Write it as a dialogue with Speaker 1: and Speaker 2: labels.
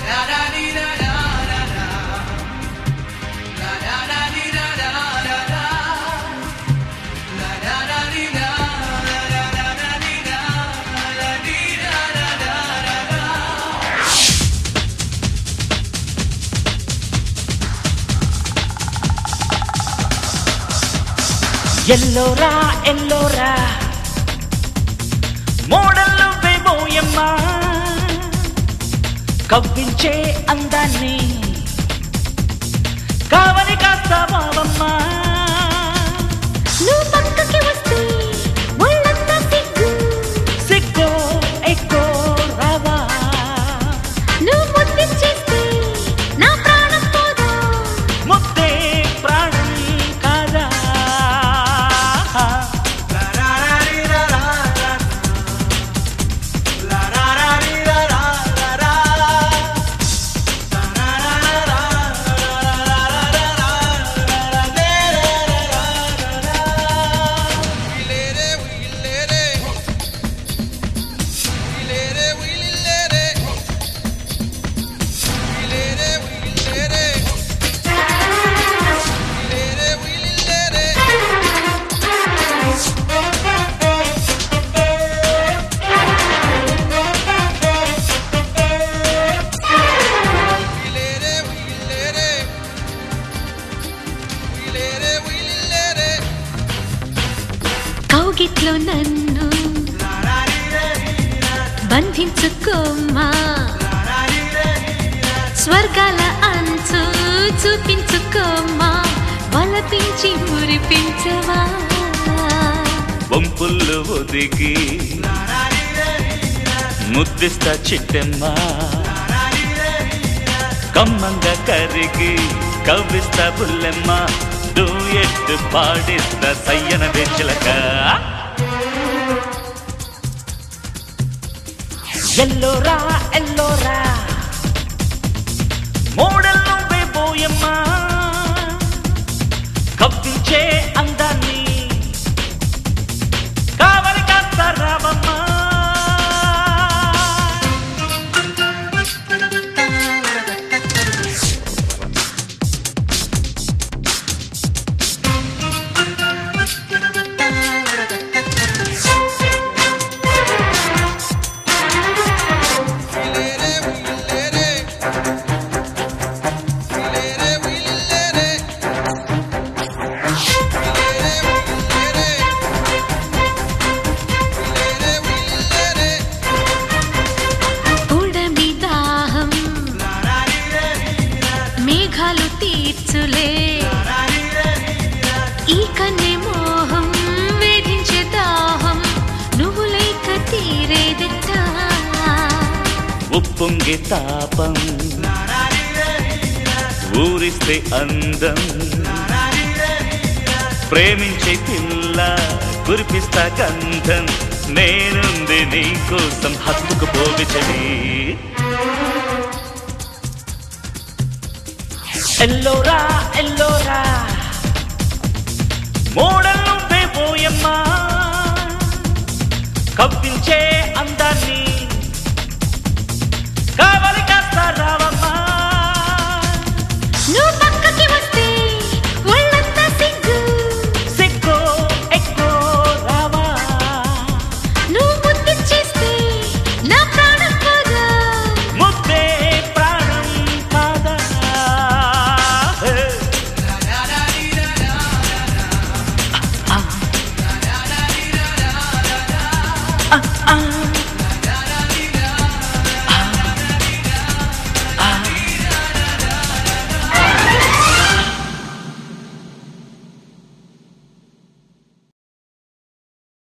Speaker 1: ఎల్లోరా ఎల్లోరా మోడల్లో వేబోయమ్మా కవ్వించే అందాన్ని కావలి కాస్తావమ్మా
Speaker 2: నువ్వు పక్కకి వస్తే ఒళ్ళంతా సిగ్గు
Speaker 1: సిక్కో ఎక్కో రావా
Speaker 2: నువ్వు ముద్దిచ్చేస్తే నా ప్రాణం పోదా
Speaker 1: ముద్దే ప్రాణం కాదా
Speaker 2: కౌగిట్లో నన్ను బంధించుకోమ్మా స్వర్గాల అంచు చూపించుకోమ్మా వలపించి మురిపించవా
Speaker 1: వంపుళ్ళు ఒదిగి ముద్దిస్తా చిట్టెమ్మా కమ్మంగా కరిగి కవ్విస్తా బుల్లెమ్మ డూయెట్ పాడిస్తా సయ్యన వెచ్చలక ఎల్లోరా ఎల్లోరా మోడల్ పోయమ్మా కవ్వించే అందాన్ని కావలి కాస్తారావమ్మా
Speaker 2: ఉడమి దాహం మేఘాలు తీర్చులే ఈ కన్నె మోహం వేధించే దాహం నువ్వు లేక తీరేదెట్టా
Speaker 1: ఉప్పొంగి తాపం ఊరిస్తే అందం ప్రేమించే పిల్ల కురిపిస్తా గంధం నేనుంది నీకోసం హత్తుకు పోవిచని ఎల్లోరా ఎల్లోరా మోడల్ పోయమ్మా కవ్వించే అందాన్ని